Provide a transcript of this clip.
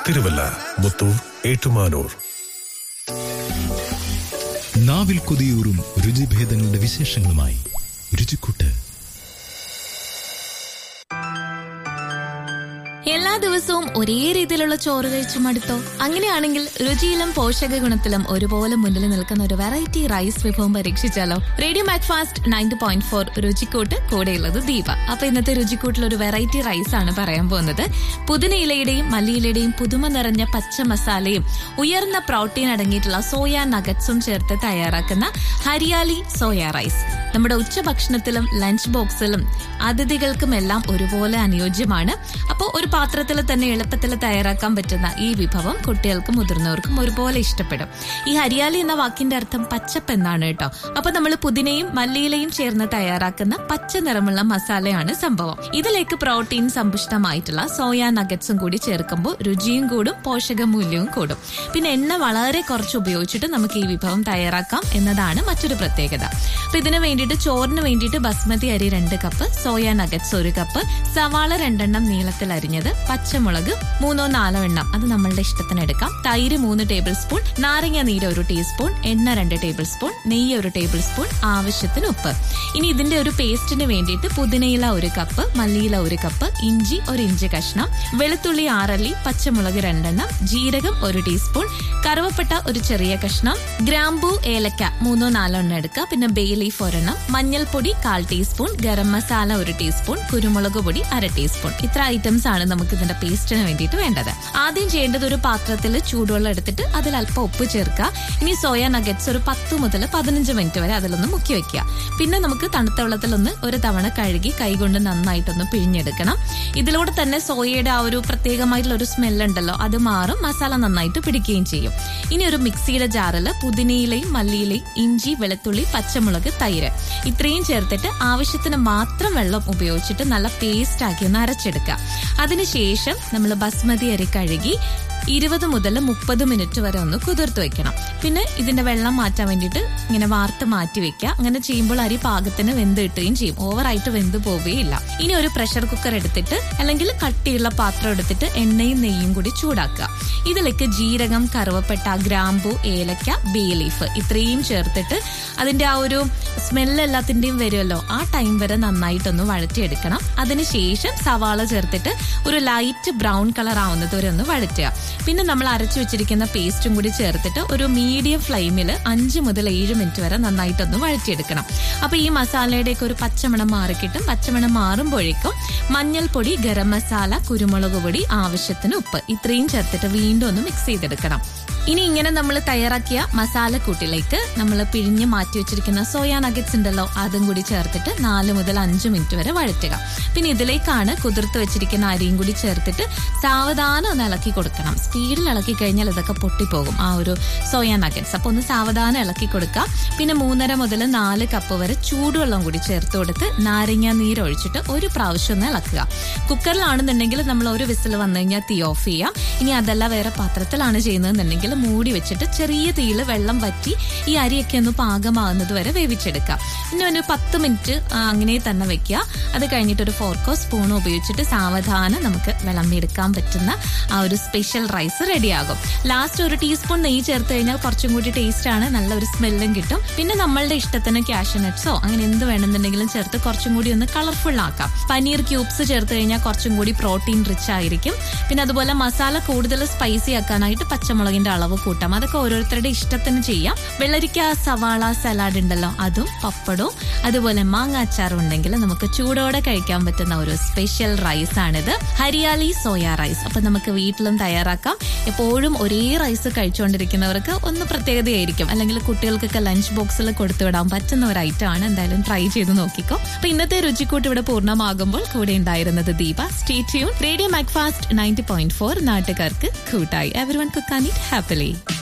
തിരുവല്ല മുത്തൂർ ഏറ്റുമാനൂർ നാവിൽ കൊതിയൂറും രുചിഭേദങ്ങളുടെ വിശേഷങ്ങളുമായി രുചിക്കൂട്ട് എല്ലാ ദിവസവും ഒരേ രീതിയിലുള്ള ചോറ് കഴിച്ചു മടുത്തോ അങ്ങനെയാണെങ്കിൽ രുചിയിലും പോഷക ഗുണത്തിലും ഒരുപോലെ മുന്നിൽ നിൽക്കുന്ന ഒരു വെറൈറ്റി റൈസ് വിഭവം പരീക്ഷിച്ചാലോ radio Macfast ninety point four രുചിക്കൂട്ട് കൂടെയുള്ളത് ദീപ അപ്പൊ ഇന്നത്തെ രുചിക്കൂട്ടിൽ ഒരു വെറൈറ്റി റൈസ് ആണ് പറയാൻ പോകുന്നത് പുതിനയിലയുടെയും മല്ലിയിലയുടെയും പുതുമ നിറഞ്ഞ പച്ച മസാലയും ഉയർന്ന പ്രോട്ടീൻ അടങ്ങിയിട്ടുള്ള സോയ നഗറ്റ്സും ചേർത്ത് തയ്യാറാക്കുന്ന ഹരിയാലി സോയ റൈസ് നമ്മുടെ ഉച്ചഭക്ഷണത്തിലും ലഞ്ച് ബോക്സിലും അതിഥികൾക്കും എല്ലാം ഒരുപോലെ അനുയോജ്യമാണ് അപ്പോൾ ഒരു പാത്രത്തിൽ തന്നെ എളുപ്പത്തിൽ തയ്യാറാക്കാൻ പറ്റുന്ന ഈ വിഭവം കുട്ടികൾക്കും മുതിർന്നവർക്കും ഒരുപോലെ ഇഷ്ടപ്പെടും ഈ ഹരിയാലി എന്ന വാക്കിന്റെ അർത്ഥം പച്ചപ്പ് എന്നാണ് കേട്ടോ അപ്പൊ നമ്മൾ പുതിനയും മല്ലിയിലയും ചേർന്ന് തയ്യാറാക്കുന്ന പച്ച നിറമുള്ള മസാലയാണ് സംഭവം ഇതിലേക്ക് പ്രോട്ടീൻ സമ്പുഷ്ടമായിട്ടുള്ള സോയ നഗറ്റ്സും കൂടി ചേർക്കുമ്പോൾ രുചിയും കൂടും പോഷക മൂല്യവും കൂടും പിന്നെ എണ്ണ വളരെ കുറച്ച് ഉപയോഗിച്ചിട്ട് നമുക്ക് ഈ വിഭവം തയ്യാറാക്കാം എന്നതാണ് മറ്റൊരു പ്രത്യേകത അപ്പൊ ഇതിനു വേണ്ടിയിട്ട് ചോറിന് വേണ്ടിയിട്ട് ബസ്മതി അരി രണ്ട് കപ്പ് സോയ നഗറ്റ്സ് ഒരു കപ്പ് സവാള രണ്ടെണ്ണം നീളത്തിൽ അരിഞ്ഞത് പച്ചമുളക് മൂന്നോ നാലോ എണ്ണം അത് നമ്മളുടെ ഇഷ്ടത്തിന് എടുക്കാം തൈര് മൂന്ന് ടേബിൾ സ്പൂൺ നാരങ്ങ നീര് ഒരു ടീസ്പൂൺ എണ്ണ രണ്ട് ടേബിൾ സ്പൂൺ നെയ്യ് ഒരു ടേബിൾ സ്പൂൺ ആവശ്യത്തിന് ഉപ്പ് ഇനി ഇതിന്റെ ഒരു പേസ്റ്റിന് വേണ്ടിയിട്ട് പുതിനയില ഒരു കപ്പ് മല്ലിയില ഒരു കപ്പ് ഇഞ്ചി ഒരു ഇഞ്ച് കഷ്ണം വെളുത്തുള്ളി ആറല്ലി പച്ചമുളക് രണ്ടെണ്ണം ജീരകം ഒരു ടീസ്പൂൺ കറുവപ്പട്ട ഒരു ചെറിയ കഷ്ണം ഗ്രാമ്പൂ ഏലക്ക മൂന്നോ നാലോ എണ്ണം എടുക്കുക പിന്നെ ബേ ലീഫ് ഒരെണ്ണം മഞ്ഞൾപ്പൊടി കാൽ ടീസ്പൂൺ ഗരം മസാല ഒരു ടീസ്പൂൺ കുരുമുളക് പൊടി അര ടീസ്പൂൺ ഇത്ര ഐറ്റംസ് ആണ് നമുക്ക് ഇതിന്റെ പേസ്റ്റിന് വേണ്ടിയിട്ട് വേണ്ടത് ആദ്യം ചെയ്യേണ്ടത് ഒരു പാത്രത്തിൽ ചൂടുവെള്ളം എടുത്തിട്ട് അതിൽ അല്പം ഉപ്പ് ചേർക്കുക ഇനി സോയ നഗറ്റ്സ് ഒരു പത്ത് മുതൽ പതിനഞ്ച് മിനിറ്റ് വരെ അതിലൊന്ന് മുക്കി വെക്കുക പിന്നെ നമുക്ക് തണുത്ത വെള്ളത്തിലൊന്ന് ഒരു തവണ കഴുകി കൈകൊണ്ട് നന്നായിട്ടൊന്ന് പിഴിഞ്ഞെടുക്കണം ഇതിലൂടെ തന്നെ സോയയുടെ ആ ഒരു പ്രത്യേകമായിട്ടുള്ള ഒരു സ്മെല്ലുണ്ടല്ലോ അത് മാറും മസാല നന്നായിട്ട് പിടിക്കുകയും ചെയ്യും ഇനി ഒരു മിക്സിയുടെ ജാറിൽ പുതിനയിലയും മല്ലിയിലയും ഇഞ്ചി വെളുത്തുള്ളി പച്ചമുളക് തൈര് ഇത്രയും ചേർത്തിട്ട് ആവശ്യത്തിന് മാത്രം വെള്ളം ഉപയോഗിച്ചിട്ട് നല്ല പേസ്റ്റ് ആക്കി ഒന്ന് അരച്ചെടുക്കുക അതിനുശേഷം നമ്മൾ ബസ്മതി അരി കഴുകി ഇരുപത് മുതൽ മുപ്പത് മിനിറ്റ് വരെ ഒന്ന് കുതിർത്ത് വെക്കണം പിന്നെ ഇതിന്റെ വെള്ളം മാറ്റാൻ വേണ്ടിയിട്ട് ഇങ്ങനെ വാർത്ത് മാറ്റി വെക്കുക അങ്ങനെ ചെയ്യുമ്പോൾ അരി പാകത്തിന് വെന്ത് കിട്ടുകയും ചെയ്യും ഓവറായിട്ട് വെന്ത് പോവുകയില്ല ഇനി ഒരു പ്രഷർ കുക്കർ എടുത്തിട്ട് അല്ലെങ്കിൽ കട്ടിയുള്ള പാത്രം എടുത്തിട്ട് എണ്ണയും നെയ്യും കൂടി ചൂടാക്കുക ഇതിലേക്ക് ജീരകം കറുവപ്പട്ട ഗ്രാമ്പു ഏലക്ക ബേ ലീഫ് ഇത്രയും ചേർത്തിട്ട് അതിന്റെ ആ ഒരു സ്മെല്ല് എല്ലാത്തിന്റെയും വരുമല്ലോ ആ ടൈം വരെ നന്നായിട്ടൊന്ന് വഴറ്റിയെടുക്കണം അതിനുശേഷം സവാള ചേർത്തിട്ട് ഒരു ലൈറ്റ് ബ്രൗൺ കളർ ആവുന്നത് വരെ ഒന്ന് വഴറ്റുക പിന്നെ നമ്മൾ അരച്ചു വെച്ചിരിക്കുന്ന പേസ്റ്റും കൂടി ചേർത്തിട്ട് ഒരു മീഡിയം ഫ്ലെയിമിൽ അഞ്ച് മുതൽ ഏഴ് മിനിറ്റ് വരെ നന്നായിട്ടൊന്ന് വഴറ്റിയെടുക്കണം അപ്പൊ ഈ മസാലയുടെയൊക്കെ ഒരു പച്ചമണം മാറിക്കിട്ടും പച്ചമണം മാറുമ്പോഴേക്കും മഞ്ഞൾപ്പൊടി ഗരം മസാല കുരുമുളക് പൊടി ആവശ്യത്തിന് ഉപ്പ് ഇത്രയും ചേർത്തിട്ട് വീണ്ടും ഒന്ന് മിക്സ് ചെയ്തെടുക്കണം ഇനി ഇങ്ങനെ നമ്മൾ തയ്യാറാക്കിയ മസാലക്കൂട്ടിലേക്ക് നമ്മൾ പിഴിഞ്ഞ് മാറ്റി വെച്ചിരിക്കുന്ന സോയ നഗറ്റ്സ് ഉണ്ടല്ലോ അതും കൂടി ചേർത്തിട്ട് നാല് മുതൽ അഞ്ച് മിനിറ്റ് വരെ വഴറ്റുക പിന്നെ ഇതിലേക്കാണ് കുതിർത്ത് വെച്ചിരിക്കുന്ന അരിയും കൂടി ചേർത്തിട്ട് സാവധാനം ഒന്ന് ഇളക്കി കൊടുക്കണം സ്പീഡിൽ ഇളക്കി കഴിഞ്ഞാൽ ഇതൊക്കെ പൊട്ടിപ്പോകും ആ ഒരു സോയ നഗറ്റ്സ് അപ്പൊ ഒന്ന് സാവധാനം ഇളക്കി കൊടുക്കുക പിന്നെ മൂന്നര മുതൽ നാല് കപ്പ് വരെ ചൂടുവെള്ളം കൂടി ചേർത്ത് കൊടുത്ത് നാരങ്ങ നീര് ഒഴിച്ചിട്ട് ഒരു പ്രാവശ്യം ഒന്ന് ഇളക്കുക കുക്കറിലാണെന്നുണ്ടെങ്കിൽ നമ്മൾ ഒരു വിസിൽ വന്നു കഴിഞ്ഞാൽ തീ ഓഫ് ചെയ്യാം ഇനി അതല്ല വേറെ പാത്രത്തിലാണ് ചെയ്യുന്നതെന്നുണ്ടെങ്കിൽ മൂടി വെച്ചിട്ട് ചെറിയ തീയിൽ വെള്ളം വറ്റി ഈ അരിയൊക്കെ ഒന്ന് പാകമാകുന്നത് വരെ വേവിച്ചെടുക്കാം പിന്നെ ഒരു പത്ത് മിനിറ്റ് അങ്ങനെ തന്നെ വെക്കുക അത് കഴിഞ്ഞിട്ട് ഒരു ഫോർക്കോ സ്പൂണോ ഉപയോഗിച്ചിട്ട് സാവധാനം നമുക്ക് വിളമ്പിയെടുക്കാൻ പറ്റുന്ന ആ ഒരു സ്പെഷ്യൽ റൈസ് റെഡിയാകും ലാസ്റ്റ് ഒരു ടീസ്പൂൺ നെയ്യ് ചേർത്ത് കഴിഞ്ഞാൽ കുറച്ചും കൂടി ടേസ്റ്റ് ആണ് നല്ലൊരു സ്മെല്ലും കിട്ടും പിന്നെ നമ്മളുടെ ഇഷ്ടത്തിന് കാഷ്യനട്ട്സോ അങ്ങനെ എന്ത് വേണമെന്നുണ്ടെങ്കിലും ചേർത്ത് കുറച്ചും കൂടി ഒന്ന് കളർഫുൾ ആക്കാം പനീർ ക്യൂബ്സ് ചേർത്ത് കഴിഞ്ഞാൽ കുറച്ചും കൂടി പ്രോട്ടീൻ റിച്ച് ആയിരിക്കും പിന്നെ അതുപോലെ മസാല കൂടുതൽ സ്പൈസി ആക്കാനായിട്ട് പച്ചമുളകിന്റെ അളവ് കൂട്ടാം അതൊക്കെ ഓരോരുത്തരുടെ ഇഷ്ടത്തിന് ചെയ്യാം വെള്ളരിക്ക സവാള സലാഡ് ഉണ്ടല്ലോ അതും പപ്പടവും അതുപോലെ മാങ്ങ അച്ചാറും ഉണ്ടെങ്കിൽ നമുക്ക് ചൂടോടെ കഴിക്കാൻ പറ്റുന്ന ഒരു സ്പെഷ്യൽ റൈസ് ആണിത് ഹരിയാലി സോയ റൈസ് അപ്പൊ നമുക്ക് വീട്ടിലും തയ്യാറാക്കാം എപ്പോഴും ഒരേ റൈസ് കഴിച്ചുകൊണ്ടിരിക്കുന്നവർക്ക് ഒന്ന് പ്രത്യേകതയായിരിക്കും അല്ലെങ്കിൽ കുട്ടികൾക്കൊക്കെ ലഞ്ച് ബോക്സിൽ കൊടുത്തുവിടാൻ പറ്റുന്ന ഒരു ഐറ്റം ആണ് എന്തായാലും ട്രൈ ചെയ്ത് നോക്കിക്കോ അപ്പൊ ഇന്നത്തെ രുചിക്കൂട്ട് ഇവിടെ പൂർണ്ണമാകുമ്പോൾ കൂടെ ഉണ്ടായിരുന്നത് Deepa stay tune radio Macfast ninety point four നാട്ടുകാർക്ക് കൂട്ടായി everyone cook and eat happily